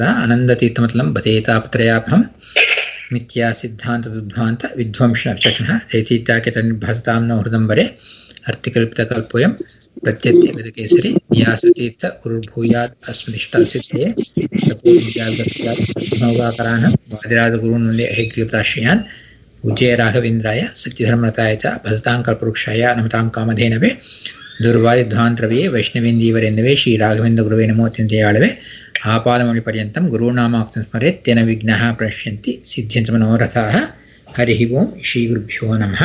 ಅನಂದತೀರ್ಥಮತಲಂ ಬತೇತಾಪತ್ರಯಾಭಂ ಮಿಥ್ಯಾ ಸಿದ್ಧಾಂತದುದ್ಧ್ವಾಂತ ವಿಧ್ವಂಸನ ವಿಚಕ್ಷಣ ಜಯತೀತ್ಯಾಖ್ಯತನಿರ್ಭಾಸತಾಂ ನೋ ಹೃದಂಬರೆ ಅರ್ಥಿಕಲ್ಪಿತಕಲ್ಪೋಯಂ ಪ್ರತ್ಯತ್ಯಗತಕೇಸರಿ ವ್ಯಾಸತೀರ್ಥ ಗುರುರ್ಭೂಯಾತ್ ಅಸ್ಮದಿಷ್ಟಾಸಿದ್ಧೇ ತಪೋವಿದ್ಯಾಗತ್ಯಾತ್ಮೋಗಾಕರಾನ್ ವಾದಿರಾಜಗುರುನ್ ವಂದೇ ಹೈಗ್ರೀವತಾಶ್ರಯಾನ್ ಪೂಜ್ಯ ರಾಘವೇಂದ್ರಾಯ ಸತ್ಯಧರ್ಮರತಾಯ ಚ ಭಜತಾಂ ಕಲ್ಪವೃಕ್ಷಾಯ ನಮತಾಂ ಕಾಮಧೇನವೇ ದುರ್ವಾದಿಧ್ವಾಂತರವೇ ವೈಷ್ಣವೇಂದೀವರೆಂದವೇ ಶ್ರೀ ರಾಘವೇಂದ್ರ ಗುರುವೇ ನಮೋ ಚಿಂತೆಯಾಳವೆ ಆಪಾದಮೌಳಿ ಪರ್ಯಂತಂ ಗುರುನಾಮಾಕ್ತಂ ಸ್ಮರೆತ್ ತೇನ ವಿಘ್ನಃ ಪ್ರಣಶ್ಯಂತಿ ಸಿದ್ಧ್ಯಂತ ಮನೋರಥಾಃ ಹರಿ ಓಂ ಶ್ರೀ ಗುರುಭ್ಯೋ ನಮಃ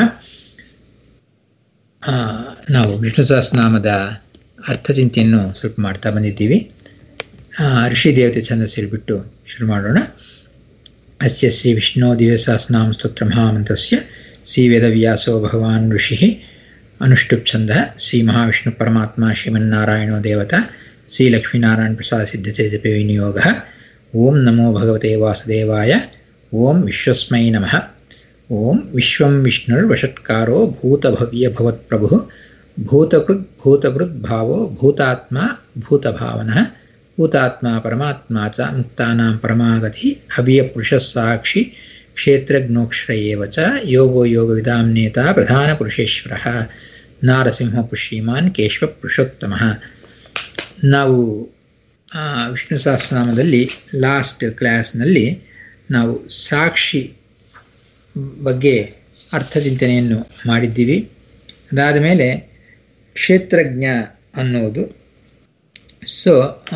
ನಾವು ವಿಷ್ಣು ಸಹಸ್ರನಾಮದ ಅರ್ಥಚಿಂತೆಯನ್ನು ಸ್ವಲ್ಪ ಮಾಡ್ತಾ ಬಂದಿದ್ದೀವಿ ಋಷಿ ದೇವತೆ ಛಂದಸ್ ಹೇಳಿಬಿಟ್ಟು ಶುರು ಮಾಡೋಣ ಅಸ್ಯ ಶ್ರೀ ವಿಷ್ಣು ದಿವ್ಯ ಸಹಸ್ರನಾಮ ಸ್ತೋತ್ರ ಮಹಾಮಂತ್ರಸ್ಯ ಶ್ರೀ ವೇದವ್ಯಾಸೋ ಭಗವಾನ್ ಋಷಿ ಅನುಷ್ಠುಪ್ ಛಂದ ಶ್ರೀ ಮಹಾವಿಷ್ಣು ಪರಮಾತ್ಮ ಶ್ರೀಮನ್ನಾರಾಯಣೋ ದೇವತಾ ಶ್ರೀ ಲಕ್ಷ್ಮೀನಾರಾಯಣ ಪ್ರಸಾದ ಸಿದ್ಧತೆ ಜಪೆ ವಿನಿಯೋಗ ಓಂ ನಮೋ ಭಗವತೆ ವಾಸುದೇವಾಯ ಓಂ ವಿಶ್ವಸ್ಮೈ ನಮಃ ಓಂ ವಿಶ್ವಂ ವಿಷ್ಣುರ್ವಷಟ್ಕಾರೋ ಭೂತಭವ್ಯ ಭವತ್ಪ್ರಭು ಭೂತಕೃತ್ ಭೂತಭೃತ್ ಭಾವೋ ಭೂತಾತ್ಮ ಭೂತಭಾವನಃ ಭೂತಾತ್ಮ ಪರಮಾತ್ಮ ಚ ಮುಕ್ತಾನಾಂ ಪರಮಾಗತಿ ಅವ್ಯಪುರುಷಸ್ಸಾಕ್ಷಿ ಕ್ಷೇತ್ರಜ್ಞೋಕ್ಷರೇವ ಚ ಯೋಗೋ ಯೋಗವಿದಾಂ ನೇತಾ ಪ್ರಧಾನಪುರುಷೇಶ್ವರಃ ನಾರಸಿಂಹ ಶ್ರೀಮಾನ್ ಕೇಶವ ಪುರುಷೋತ್ತಮಃ ನಾವು ವಿಷ್ಣು ಸಹಸ್ರನಾಮದಲ್ಲಿ ಲಾಸ್ಟ್ ಕ್ಲಾಸ್ನಲ್ಲಿ ನಾವು ಸಾಕ್ಷಿ ಬಗ್ಗೆ ಅರ್ಥಚಿಂತನೆಯನ್ನು ಮಾಡಿದ್ದೀವಿ ಅದಾದ ಮೇಲೆ ಕ್ಷೇತ್ರಜ್ಞ ಅನ್ನುವುದು ಸೊ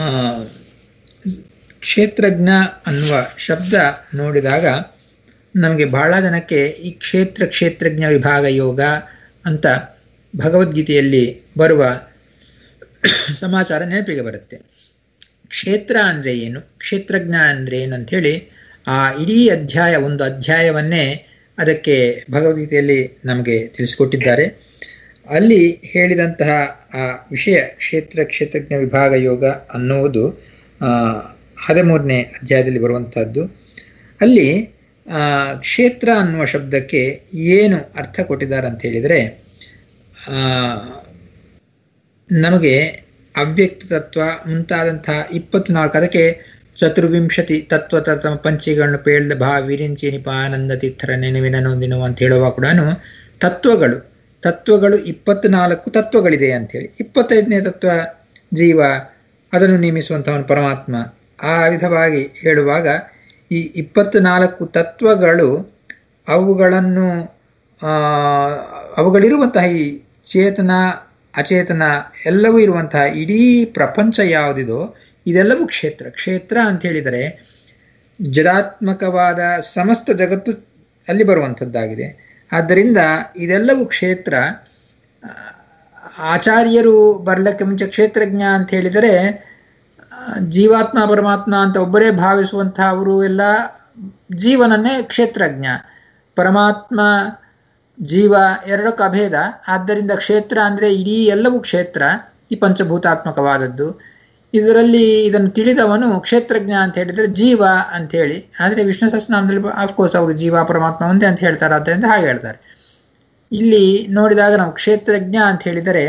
ಕ್ಷೇತ್ರಜ್ಞ ಅನ್ನುವ ಶಬ್ದ ನೋಡಿದಾಗ ನಮಗೆ ಬಹಳ ಜನಕ್ಕೆ ಈ ಕ್ಷೇತ್ರ ಕ್ಷೇತ್ರಜ್ಞ ವಿಭಾಗ ಯೋಗ ಅಂತ ಭಗವದ್ಗೀತೆಯಲ್ಲಿ ಬರುವ ಸಮಾಚಾರ ನೆನಪಿಗೆ ಬರುತ್ತೆ ಕ್ಷೇತ್ರ ಅಂದರೆ ಏನು ಕ್ಷೇತ್ರಜ್ಞ ಅಂದರೆ ಏನು ಅಂಥೇಳಿ ಆ ಇಡೀ ಅಧ್ಯಾಯ ಒಂದು ಅಧ್ಯಾಯವನ್ನೇ ಅದಕ್ಕೆ ಭಗವದ್ಗೀತೆಯಲ್ಲಿ ನಮಗೆ ತಿಳಿಸಿಕೊಟ್ಟಿದ್ದಾರೆ ಅಲ್ಲಿ ಹೇಳಿದಂತಹ ಆ ವಿಷಯ ಕ್ಷೇತ್ರ ಕ್ಷೇತ್ರಜ್ಞ ವಿಭಾಗ ಯೋಗ ಅನ್ನುವುದು ಹದಿಮೂರನೇ ಅಧ್ಯಾಯದಲ್ಲಿ ಬರುವಂಥದ್ದು ಅಲ್ಲಿ ಕ್ಷೇತ್ರ ಅನ್ನುವ ಶಬ್ದಕ್ಕೆ ಏನು ಅರ್ಥ ಕೊಟ್ಟಿದ್ದಾರೆ ಅಂತ ಹೇಳಿದರೆ ನಮಗೆ ಅವ್ಯಕ್ತ ತತ್ವ ಮುಂತಾದಂತಹ ಇಪ್ಪತ್ನಾಲ್ಕು ಅದಕ್ಕೆ ಚತುರ್ವಿಂಶತಿ ತತ್ವ ತತ್ವ ಪಂಚಿಗಳನ್ನು ಪೇಳ್ದ ಭಾ ವಿರಿಂಚಿ ನಿಪಾನಂದ ತಿಥರ ನೆನವಿನ ನೊಂದಿನವು ಅಂತ ಹೇಳುವ ಕೂಡ ತತ್ವಗಳು ತತ್ವಗಳು ಇಪ್ಪತ್ನಾಲ್ಕು ತತ್ವಗಳಿದೆ ಅಂಥೇಳಿ ಇಪ್ಪತ್ತೈದನೇ ತತ್ವ ಜೀವ ಅದನ್ನು ನೇಮಿಸುವಂಥವನು ಪರಮಾತ್ಮ ಆ ವಿಧವಾಗಿ ಹೇಳುವಾಗ ಈ ಇಪ್ಪತ್ನಾಲ್ಕು ತತ್ವಗಳು ಅವುಗಳನ್ನು ಅವುಗಳಿರುವಂತಹ ಈ ಚೇತನ ಅಚೇತನ ಎಲ್ಲವೂ ಇರುವಂತಹ ಇಡೀ ಪ್ರಪಂಚ ಯಾವುದಿದೋ ಇದೆಲ್ಲವೂ ಕ್ಷೇತ್ರ ಕ್ಷೇತ್ರ ಅಂತ ಹೇಳಿದರೆ ಜಡಾತ್ಮಕವಾದ ಸಮಸ್ತ ಜಗತ್ತು ಅಲ್ಲಿ ಬರುವಂಥದ್ದಾಗಿದೆ ಆದ್ದರಿಂದ ಇದೆಲ್ಲವೂ ಕ್ಷೇತ್ರ ಆಚಾರ್ಯರು ಬರಲಿಕ್ಕೆ ಮುಂಚೆ ಕ್ಷೇತ್ರಜ್ಞ ಅಂತ ಹೇಳಿದರೆ ಜೀವಾತ್ಮ ಪರಮಾತ್ಮ ಅಂತ ಒಬ್ಬರೇ ಭಾವಿಸುವಂತಹ ಅವರು ಎಲ್ಲ ಜೀವನನ್ನೇ ಕ್ಷೇತ್ರಜ್ಞ ಪರಮಾತ್ಮ ಜೀವ ಎರಡಕ್ಕೂ ಅಭೇದ ಆದ್ದರಿಂದ ಕ್ಷೇತ್ರ ಅಂದರೆ ಇಡೀ ಎಲ್ಲವೂ ಕ್ಷೇತ್ರ ಈ ಪಂಚಭೂತಾತ್ಮಕವಾದದ್ದು ಇದರಲ್ಲಿ ಇದನ್ನು ತಿಳಿದವನು ಕ್ಷೇತ್ರಜ್ಞ ಅಂತ ಹೇಳಿದರೆ ಜೀವ ಅಂತ ಹೇಳಿ ಆದರೆ ವಿಷ್ಣು ಸಹಸ್ರನಾಮದಲ್ಲಿ ಅಫ್ಕೋರ್ಸ್ ಅವರು ಜೀವ ಪರಮಾತ್ಮ ಒಂದೇ ಅಂತ ಹೇಳ್ತಾರೆ ಆದ್ದರಿಂದ ಹಾಗೆ ಹೇಳ್ತಾರೆ ಇಲ್ಲಿ ನೋಡಿದಾಗ ನಾವು ಕ್ಷೇತ್ರಜ್ಞ ಅಂತ ಹೇಳಿದರೆ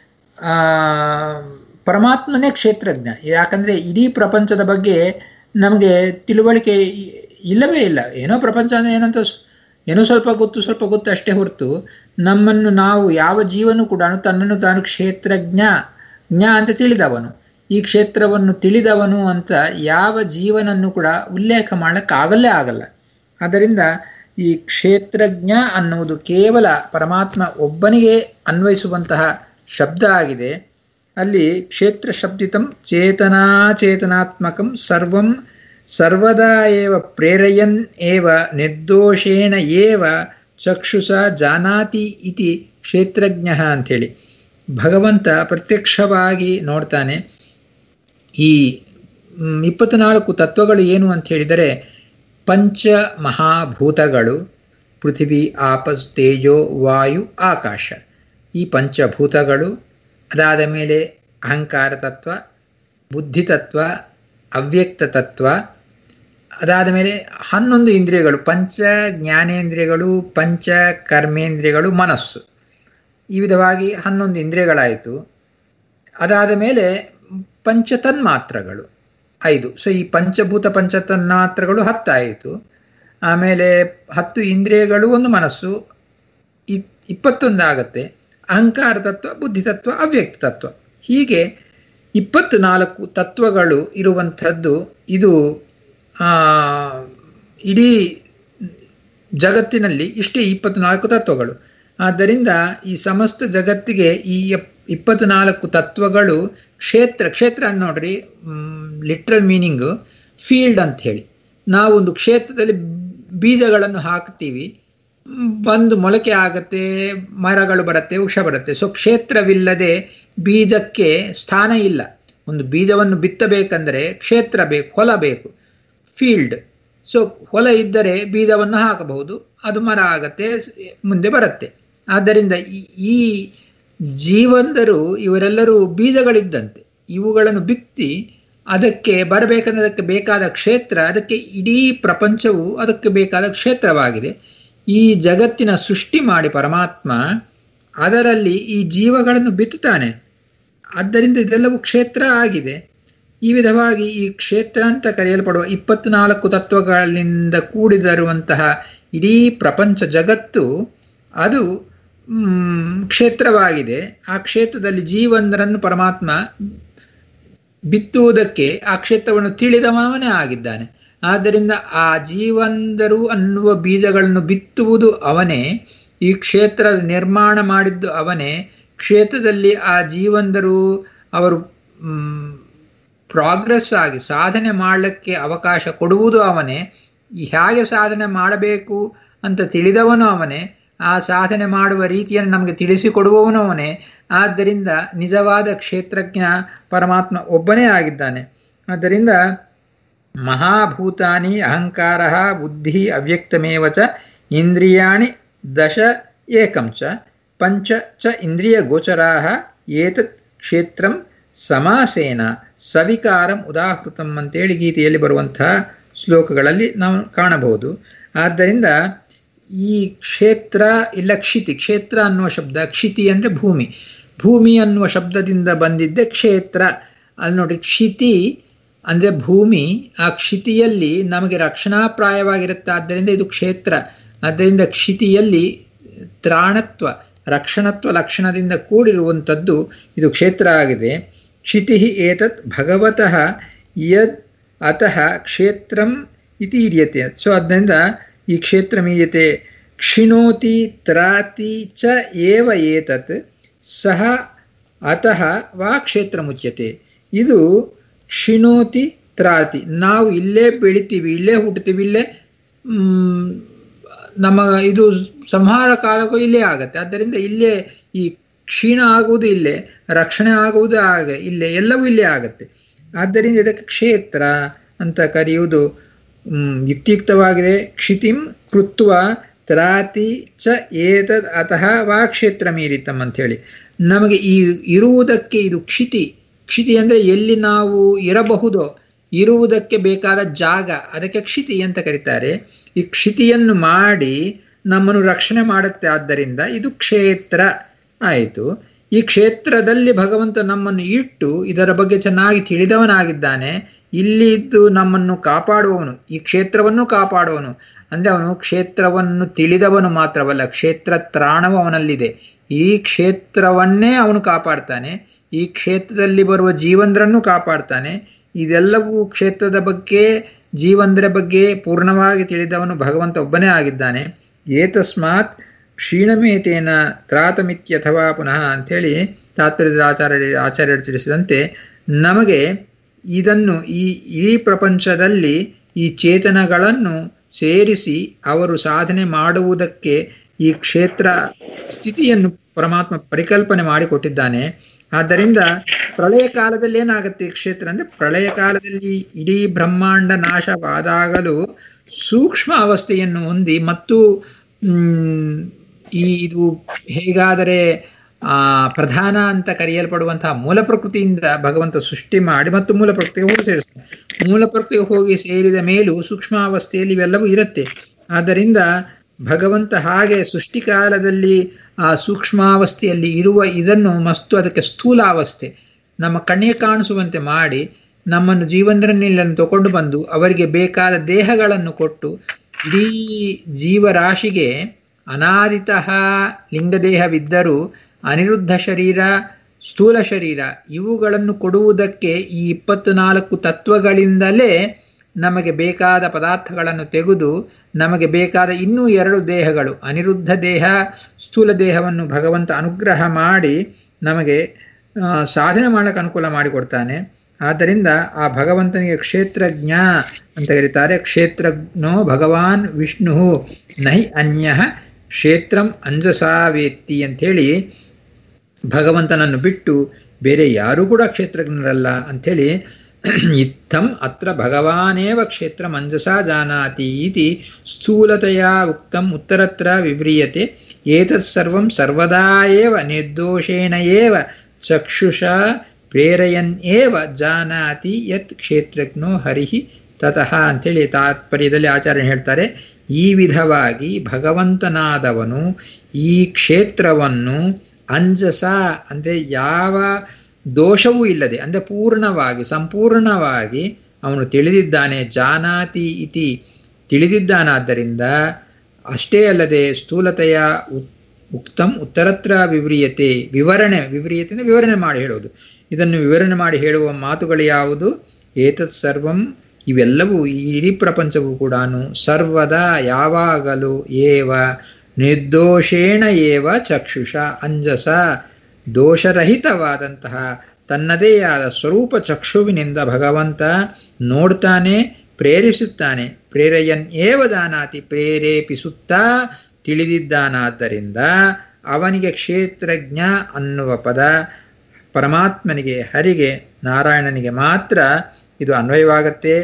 ಪರಮಾತ್ಮನೇ ಕ್ಷೇತ್ರಜ್ಞ ಯಾಕಂದರೆ ಇಡೀ ಪ್ರಪಂಚದ ಬಗ್ಗೆ ನಮಗೆ ತಿಳುವಳಿಕೆ ಇಲ್ಲವೇ ಇಲ್ಲ ಏನೋ ಪ್ರಪಂಚ ಅಂದರೆ ಏನಂತ ಏನೋ ಸ್ವಲ್ಪ ಗೊತ್ತು ಸ್ವಲ್ಪ ಗೊತ್ತು ಅಷ್ಟೇ ಹೊರತು ನಮ್ಮನ್ನು ನಾವು ಯಾವ ಜೀವನೂ ಕೂಡ ತನ್ನನ್ನು ತಾನು ಕ್ಷೇತ್ರಜ್ಞ ಜ್ಞ ಅಂತ ತಿಳಿದವನು ಈ ಕ್ಷೇತ್ರವನ್ನು ತಿಳಿದವನು ಅಂತ ಯಾವ ಜೀವನನ್ನು ಕೂಡ ಉಲ್ಲೇಖ ಮಾಡಕ್ಕಾಗಲ್ಲೇ ಆಗಲ್ಲ ಆದ್ದರಿಂದ ಈ ಕ್ಷೇತ್ರಜ್ಞ ಅನ್ನುವುದು ಕೇವಲ ಪರಮಾತ್ಮ ಒಬ್ಬನಿಗೆ ಅನ್ವಯಿಸುವಂತಹ ಶಬ್ದ ಆಗಿದೆ ಅಲ್ಲಿ ಕ್ಷೇತ್ರ ಶಬ್ದಿತಂ ಚೇತನಾಚೇತನಾತ್ಮಕಂ ಸರ್ವಂ ಸರ್ವದಾ ಏವ ಪ್ರೇರಯನ್ ಏವ ನಿರ್ದೋಷೇಣ ಏವ ಚಕ್ಷುಷ ಜಾನಾತಿ ಇತಿ ಕ್ಷೇತ್ರಜ್ಞ ಅಂಥೇಳಿ ಭಗವಂತ ಪ್ರತ್ಯಕ್ಷವಾಗಿ ನೋಡ್ತಾನೆ ಈ ಇಪ್ಪತ್ನಾಲ್ಕು ತತ್ವಗಳು ಏನು ಅಂತ ಹೇಳಿದರೆ ಪಂಚ ಮಹಾಭೂತಗಳು ಪೃಥಿವಿ ಆಪಸ್ ತೇಜೋ ವಾಯು ಆಕಾಶ ಈ ಪಂಚಭೂತಗಳು ಅದಾದ ಮೇಲೆ ಅಹಂಕಾರ ತತ್ವ ಬುದ್ಧಿ ತತ್ವ ಅವ್ಯಕ್ತ ತತ್ವ ಅದಾದ ಮೇಲೆ ಹನ್ನೊಂದು ಇಂದ್ರಿಯಗಳು ಪಂಚ ಜ್ಞಾನೇಂದ್ರಿಯಗಳು ಪಂಚ ಕರ್ಮೇಂದ್ರಿಯಗಳು ಮನಸ್ಸು ಈ ವಿಧವಾಗಿ ಹನ್ನೊಂದು ಇಂದ್ರಿಯಗಳಾಯಿತು ಅದಾದ ಮೇಲೆ ಪಂಚ ತನ್ಮಾತ್ರಗಳು ಐದು ಸೊ ಈ ಪಂಚಭೂತ ಪಂಚತನ್ಮಾತ್ರಗಳು ಹತ್ತಾಯಿತು ಆಮೇಲೆ ಹತ್ತು ಇಂದ್ರಿಯಗಳು ಒಂದು ಮನಸ್ಸು ಇಪ್ಪತ್ತೊಂದು ಆಗತ್ತೆ ಅಹಂಕಾರ ತತ್ವ ಬುದ್ಧಿ ತತ್ವ ಅವ್ಯಕ್ತ ತತ್ವ ಹೀಗೆ ಇಪ್ಪತ್ತು ನಾಲ್ಕು ತತ್ವಗಳು ಇರುವಂಥದ್ದು ಇದು ಇಡೀ ಜಗತ್ತಿನಲ್ಲಿ ಇಷ್ಟೇ ಇಪ್ಪತ್ನಾಲ್ಕು ತತ್ವಗಳು ಆದ್ದರಿಂದ ಈ ಸಮಸ್ತ ಜಗತ್ತಿಗೆ ಈ ಇಪ್ಪತ್ನಾಲ್ಕು ತತ್ವಗಳು ಕ್ಷೇತ್ರ ಕ್ಷೇತ್ರ ಅಂತ ನೋಡ್ರಿ ಲಿಟ್ರಲ್ ಮೀನಿಂಗು ಫೀಲ್ಡ್ ಅಂತ ಹೇಳಿ ನಾವೊಂದು ಕ್ಷೇತ್ರದಲ್ಲಿ ಬೀಜಗಳನ್ನು ಹಾಕ್ತೀವಿ ಬಂದು ಮೊಳಕೆ ಆಗತ್ತೆ ಮರಗಳು ಬರುತ್ತೆ ವೃಕ್ಷ ಬರುತ್ತೆ ಸೊ ಕ್ಷೇತ್ರವಿಲ್ಲದೆ ಬೀಜಕ್ಕೆ ಸ್ಥಾನ ಇಲ್ಲ ಒಂದು ಬೀಜವನ್ನು ಬಿತ್ತಬೇಕಂದ್ರೆ ಕ್ಷೇತ್ರ ಬೇಕು ಹೊಲ ಬೇಕು ಫೀಲ್ಡ್ ಸೊ ಹೊಲ ಇದ್ದರೆ ಬೀಜವನ್ನು ಹಾಕಬಹುದು ಅದು ಮರ ಆಗತ್ತೆ ಮುಂದೆ ಬರುತ್ತೆ ಆದ್ದರಿಂದ ಈ ಜೀವಂದರು ಇವರೆಲ್ಲರೂ ಬೀಜಗಳಿದ್ದಂತೆ ಇವುಗಳನ್ನು ಬಿತ್ತಿ ಅದಕ್ಕೆ ಬರಬೇಕನ್ನೋದಕ್ಕೆ ಬೇಕಾದ ಕ್ಷೇತ್ರ ಅದಕ್ಕೆ ಇಡೀ ಪ್ರಪಂಚವು ಅದಕ್ಕೆ ಬೇಕಾದ ಕ್ಷೇತ್ರವಾಗಿದೆ ಈ ಜಗತ್ತಿನ ಸೃಷ್ಟಿ ಮಾಡಿ ಪರಮಾತ್ಮ ಅದರಲ್ಲಿ ಈ ಜೀವಗಳನ್ನು ಬಿತ್ತುತ್ತಾನೆ ಆದ್ದರಿಂದ ಇದೆಲ್ಲವೂ ಕ್ಷೇತ್ರ ಆಗಿದೆ ಈ ವಿಧವಾಗಿ ಈ ಕ್ಷೇತ್ರ ಅಂತ ಕರೆಯಲ್ಪಡುವ ಇಪ್ಪತ್ನಾಲ್ಕು ತತ್ವಗಳಿಂದ ಕೂಡಿದಿರುವಂತಹ ಇಡೀ ಪ್ರಪಂಚ ಜಗತ್ತು ಅದು ಕ್ಷೇತ್ರವಾಗಿದೆ ಆ ಕ್ಷೇತ್ರದಲ್ಲಿ ಜೀವಂದರನ್ನು ಪರಮಾತ್ಮ ಬಿತ್ತುವುದಕ್ಕೆ ಆ ಕ್ಷೇತ್ರವನ್ನು ತಿಳಿದವನೇ ಆಗಿದ್ದಾನೆ ಆದ್ದರಿಂದ ಆ ಜೀವಂದರು ಅನ್ನುವ ಬೀಜಗಳನ್ನು ಬಿತ್ತುವುದು ಅವನೇ ಈ ಕ್ಷೇತ್ರದ ನಿರ್ಮಾಣ ಮಾಡಿದ್ದು ಅವನೇ ಕ್ಷೇತ್ರದಲ್ಲಿ ಆ ಜೀವಂದರು ಅವರು ಪ್ರಾಗ್ರೆಸ್ ಆಗಿ ಸಾಧನೆ ಮಾಡಲಿಕ್ಕೆ ಅವಕಾಶ ಕೊಡುವುದು ಅವನೇ ಹೇಗೆ ಸಾಧನೆ ಮಾಡಬೇಕು ಅಂತ ತಿಳಿದವನು ಅವನೇ ಆ ಸಾಧನೆ ಮಾಡುವ ರೀತಿಯನ್ನು ನಮಗೆ ತಿಳಿಸಿಕೊಡುವವನು ಅವನೇ ಆದ್ದರಿಂದ ನಿಜವಾದ ಕ್ಷೇತ್ರಜ್ಞ ಪರಮಾತ್ಮ ಒಬ್ಬನೇ ಆಗಿದ್ದಾನೆ ಆದ್ದರಿಂದ ಮಹಾಭೂತಾನಿ ಅಹಂಕಾರ ಬುದ್ಧಿ ಅವ್ಯಕ್ತಮೇವ ಚ ಇಂದ್ರಿಯಾಣಿ ದಶ ಏಕಂ ಚ ಪಂಚ ಚ ಇಂದ್ರಿಯ ಗೋಚರಾ ಏತತ್ ಕ್ಷೇತ್ರಂ ಸಮಾಸೇನ ಸವಿಕಾರಂ ಉದಾಹೃತಂ ಅಂತೇಳಿ ಗೀತೆಯಲ್ಲಿ ಬರುವಂತಹ ಶ್ಲೋಕಗಳಲ್ಲಿ ನಾವು ಕಾಣಬಹುದು ಆದ್ದರಿಂದ ಈ ಕ್ಷೇತ್ರ ಇಲ್ಲ ಕ್ಷಿತಿ ಕ್ಷೇತ್ರ ಅನ್ನುವ ಶಬ್ದ ಕ್ಷಿತಿ ಅಂದರೆ ಭೂಮಿ ಭೂಮಿ ಅನ್ನುವ ಶಬ್ದದಿಂದ ಬಂದಿದ್ದೆ ಕ್ಷೇತ್ರ ಅಲ್ಲಿ ನೋಡಿ ಕ್ಷಿತಿ ಅಂದರೆ ಭೂಮಿ ಆ ಕ್ಷಿತಿಯಲ್ಲಿ ನಮಗೆ ರಕ್ಷಣಾಪ್ರಾಯವಾಗಿರುತ್ತೆ ಆದ್ದರಿಂದ ಇದು ಕ್ಷೇತ್ರ ಆದ್ದರಿಂದ ಕ್ಷಿತಿಯಲ್ಲಿ ತ್ರಾಣತ್ವ ರಕ್ಷಣತ್ವ ಲಕ್ಷಣದಿಂದ ಕೂಡಿರುವಂಥದ್ದು ಇದು ಕ್ಷೇತ್ರ ಆಗಿದೆ ಕ್ಷಿತಿ ಏತತ್ ಭಗವತಃ ಯದ್ ಅತಃ ಕ್ಷೇತ್ರಂ ಇತಿ ಹಿರಿಯತೆ ಸೊ ಅದರಿಂದ ಈ ಕ್ಷೇತ್ರ ಮೀಯತೆ ಕ್ಷಿಣೋತಿ ತ್ರಾತಿ ಚ ಏವ ಏತತ್ ಸಹ ಅತಃ ವಾ ಕ್ಷೇತ್ರ ಮುಚ್ಯತೆ ಇದು ಕ್ಷಿಣೋತಿ ತ್ರಾತಿ ನಾವು ಇಲ್ಲೇ ಬೆಳಿತೀವಿ ಇಲ್ಲೇ ಹುಟ್ಟುತ್ತೀವಿ ಇಲ್ಲೇ ನಮ್ಮ ಇದು ಸಂಹಾರ ಕಾಲಕ್ಕೂ ಇಲ್ಲೇ ಆಗತ್ತೆ ಆದ್ದರಿಂದ ಇಲ್ಲೇ ಈ ಕ್ಷೀಣ ಆಗುವುದು ಇಲ್ಲೇ ರಕ್ಷಣೆ ಆಗುವುದು ಆಗ ಇಲ್ಲೇ ಎಲ್ಲವೂ ಇಲ್ಲೇ ಆಗತ್ತೆ ಆದ್ದರಿಂದ ಇದಕ್ಕೆ ಕ್ಷೇತ್ರ ಅಂತ ಕರೆಯುವುದು ಯುಕ್ತಿಯುಕ್ತವಾಗಿದೆ ಕ್ಷಿತಿಂ ಕೃತ್ವ ತ್ರಾತಿ ಚ ಏತದ್ ಅತಃ ವಾ ಕ್ಷೇತ್ರ ಮೀರಿತಂ ಅಂಥೇಳಿ ನಮಗೆ ಈ ಇರುವುದಕ್ಕೆ ಇದು ಕ್ಷಿತಿ ಕ್ಷಿತಿ ಅಂದರೆ ಎಲ್ಲಿ ನಾವು ಇರಬಹುದೋ ಇರುವುದಕ್ಕೆ ಬೇಕಾದ ಜಾಗ ಅದಕ್ಕೆ ಕ್ಷಿತಿ ಅಂತ ಕರೀತಾರೆ ಈ ಕ್ಷಿತಿಯನ್ನು ಮಾಡಿ ನಮ್ಮನ್ನು ರಕ್ಷಣೆ ಮಾಡುತ್ತೆ ಆದ್ದರಿಂದ ಇದು ಕ್ಷೇತ್ರ ಆಯಿತು ಈ ಕ್ಷೇತ್ರದಲ್ಲಿ ಭಗವಂತ ನಮ್ಮನ್ನು ಇಟ್ಟು ಇದರ ಬಗ್ಗೆ ಚೆನ್ನಾಗಿ ತಿಳಿದವನಾಗಿದ್ದಾನೆ ಇಲ್ಲಿ ಇದ್ದು ನಮ್ಮನ್ನು ಕಾಪಾಡುವವನು ಈ ಕ್ಷೇತ್ರವನ್ನು ಕಾಪಾಡುವವನು ಅಂದರೆ ಅವನು ಕ್ಷೇತ್ರವನ್ನು ತಿಳಿದವನು ಮಾತ್ರವಲ್ಲ ಕ್ಷೇತ್ರ ತ್ರಾಣವು ಅವನಲ್ಲಿದೆ ಈ ಕ್ಷೇತ್ರವನ್ನೇ ಅವನು ಕಾಪಾಡ್ತಾನೆ ಈ ಕ್ಷೇತ್ರದಲ್ಲಿ ಬರುವ ಜೀವಂದ್ರನ್ನು ಕಾಪಾಡ್ತಾನೆ ಇದೆಲ್ಲವೂ ಕ್ಷೇತ್ರದ ಬಗ್ಗೆ ಜೀವಂದ್ರ ಬಗ್ಗೆ ಪೂರ್ಣವಾಗಿ ತಿಳಿದವನು ಭಗವಂತ ಒಬ್ಬನೇ ಆಗಿದ್ದಾನೆ ಏತಸ್ಮಾತ್ ಕ್ಷೀಣಮೇತೇನ ತ್ರಾತಮಿತ್ಯಥವಾ ಪುನಃ ಅಂಥೇಳಿ ತಾತ್ಪರ್ಯದ ಆಚಾರ್ಯ ಆಚಾರ್ಯರು ತಿಳಿಸಿದಂತೆ ನಮಗೆ ಇದನ್ನು ಈ ಇಡೀ ಪ್ರಪಂಚದಲ್ಲಿ ಈ ಚೇತನಗಳನ್ನು ಸೇರಿಸಿ ಅವರು ಸಾಧನೆ ಮಾಡುವುದಕ್ಕೆ ಈ ಕ್ಷೇತ್ರ ಸ್ಥಿತಿಯನ್ನು ಪರಮಾತ್ಮ ಪರಿಕಲ್ಪನೆ ಮಾಡಿಕೊಟ್ಟಿದ್ದಾನೆ ಆದ್ದರಿಂದ ಪ್ರಳಯ ಕಾಲದಲ್ಲಿ ಏನಾಗುತ್ತೆ ಈ ಕ್ಷೇತ್ರ ಅಂದ್ರೆ ಪ್ರಳಯ ಕಾಲದಲ್ಲಿ ಇಡೀ ಬ್ರಹ್ಮಾಂಡ ನಾಶವಾದಾಗಲೂ ಸೂಕ್ಷ್ಮ ಅವಸ್ಥೆಯನ್ನು ಹೊಂದಿ ಮತ್ತು ಈ ಇದು ಹೇಗಾದರೆ ಆ ಪ್ರಧಾನ ಅಂತ ಕರೆಯಲ್ಪಡುವಂತಹ ಮೂಲ ಪ್ರಕೃತಿಯಿಂದ ಭಗವಂತ ಸೃಷ್ಟಿ ಮಾಡಿ ಮತ್ತು ಮೂಲ ಪ್ರಕೃತಿಗೆ ಹೋಗಿ ಸೇರಿಸ್ತಾನೆ ಮೂಲ ಪ್ರಕೃತಿಗೆ ಹೋಗಿ ಸೇರಿದ ಮೇಲೂ ಸೂಕ್ಷ್ಮಾವಸ್ಥೆಯಲ್ಲಿ ಇವೆಲ್ಲವೂ ಇರುತ್ತೆ ಆದ್ದರಿಂದ ಭಗವಂತ ಹಾಗೆ ಸೃಷ್ಟಿಕಾಲದಲ್ಲಿ ಆ ಸೂಕ್ಷ್ಮಾವಸ್ಥೆಯಲ್ಲಿ ಇರುವ ಇದನ್ನು ಮಸ್ತು ಅದಕ್ಕೆ ಸ್ಥೂಲಾವಸ್ಥೆ ನಮ್ಮ ಕಣ್ಣಿಗೆ ಕಾಣಿಸುವಂತೆ ಮಾಡಿ ನಮ್ಮನ್ನು ಜೀವಂದ್ರನಿಲ್ಲನ್ನು ತಗೊಂಡು ಬಂದು ಅವರಿಗೆ ಬೇಕಾದ ದೇಹಗಳನ್ನು ಕೊಟ್ಟು ಇಡೀ ಜೀವರಾಶಿಗೆ ಅನಾದಿತಃ ಲಿಂಗದೇಹವಿದ್ದರೂ ಅನಿರುದ್ಧ ಶರೀರ ಸ್ಥೂಲ ಶರೀರ ಇವುಗಳನ್ನು ಕೊಡುವುದಕ್ಕೆ ಈ ಇಪ್ಪತ್ತು ನಾಲ್ಕು ತತ್ವಗಳಿಂದಲೇ ನಮಗೆ ಬೇಕಾದ ಪದಾರ್ಥಗಳನ್ನು ತೆಗೆದು ನಮಗೆ ಬೇಕಾದ ಇನ್ನೂ ಎರಡು ದೇಹಗಳು ಅನಿರುದ್ಧ ದೇಹ ಸ್ಥೂಲ ದೇಹವನ್ನು ಭಗವಂತ ಅನುಗ್ರಹ ಮಾಡಿ ನಮಗೆ ಸಾಧನೆ ಮಾಡಕ್ಕೆ ಅನುಕೂಲ ಮಾಡಿಕೊಡ್ತಾನೆ ಆದ್ದರಿಂದ ಆ ಭಗವಂತನಿಗೆ ಕ್ಷೇತ್ರಜ್ಞ ಅಂತ ಕರೀತಾರೆ ಕ್ಷೇತ್ರಜ್ಞೋ ಭಗವಾನ್ ವಿಷ್ಣು ನಹಿ ಅನ್ಯ ಕ್ಷೇತ್ರಂ ಅಂಜಸಾವೇತ್ತಿ ಅಂಥೇಳಿ ಭಗವಂತನನ್ನು ಬಿಟ್ಟು ಬೇರೆ ಯಾರೂ ಕೂಡ ಕ್ಷೇತ್ರಜ್ಞರಲ್ಲ ಅಂಥೇಳಿ ಇತ್ತಂ ಅತ್ರ ಭಗವಾನೇವ ಕ್ಷೇತ್ರ ಮಂಜಸಾ ಜಾನಾತಿ ಇತಿ ಸ್ಥೂಲತೆಯ ಉಕ್ತಂ ಉತ್ತರತ್ರ ವಿವ್ರಿಯತೆ ಏತತ್ ಸರ್ವಂ ಸರ್ವದಾ ಏವ ನಿರ್ದೋಷೇಣ ಏವ ಚಕ್ಷುಷಾ ಪ್ರೇರಯನ್ ಏವ ಜಾನಾತಿ ಯತ್ ಕ್ಷೇತ್ರಜ್ಞೋ ಹರಿಹಿ ತತಃ ಅಂಥೇಳಿ ತಾತ್ಪರ್ಯದಲ್ಲಿ ಆಚಾರ್ಯ ಹೇಳ್ತಾರೆ ಈ ವಿಧವಾಗಿ ಭಗವಂತನಾದವನು ಈ ಕ್ಷೇತ್ರವನ್ನು ಅಂಜಸ ಅಂದರೆ ಯಾವ ದೋಷವೂ ಇಲ್ಲದೆ ಅಂದರೆ ಪೂರ್ಣವಾಗಿ ಸಂಪೂರ್ಣವಾಗಿ ಅವನು ತಿಳಿದಿದ್ದಾನೆ ಜಾನಾತಿ ಇತಿ ತಿಳಿದಿದ್ದಾನಾದ್ದರಿಂದ ಅಷ್ಟೇ ಅಲ್ಲದೆ ಸ್ಥೂಲತೆಯ ಉಕ್ತಂ ಉತ್ತರತ್ರ ವಿವ್ರಿಯತೆ ವಿವರಣೆ ವಿವ್ರಿಯತೆ ಅಂದರೆ ವಿವರಣೆ ಮಾಡಿ ಹೇಳುವುದು ಇದನ್ನು ವಿವರಣೆ ಮಾಡಿ ಹೇಳುವ ಮಾತುಗಳು ಯಾವುದು ಏತತ್ ಸರ್ವಂ ಇವೆಲ್ಲವೂ ಈ ಇಡೀ ಪ್ರಪಂಚವೂ ಕೂಡ ಸರ್ವದಾ ಯಾವಾಗಲೂ ಏವ ನಿರ್ದೋಷೇಣ ಏವ ಚಕ್ಷುಷ ಅಂಜಸ ದೋಷರಹಿತವಾದಂತಹ ತನ್ನದೇ ಆದ ಸ್ವರೂಪ ಚಕ್ಷುವಿನಿಂದ ಭಗವಂತ ನೋಡ್ತಾನೆ ಪ್ರೇರಿಸುತ್ತಾನೆ ಪ್ರೇರೆಯನ್ ಏವ ಜಾನಾತಿ ಪ್ರೇರೇಪಿಸುತ್ತಾ ತಿಳಿದಿದ್ದಾನಾದ್ದರಿಂದ ಅವನಿಗೆ ಕ್ಷೇತ್ರಜ್ಞ ಅನ್ನುವ ಪದ ಪರಮಾತ್ಮನಿಗೆ ಹರಿಗೆ ನಾರಾಯಣನಿಗೆ ಮಾತ್ರ ಇದು ಅನ್ವಯವಾಗತ್ತೆ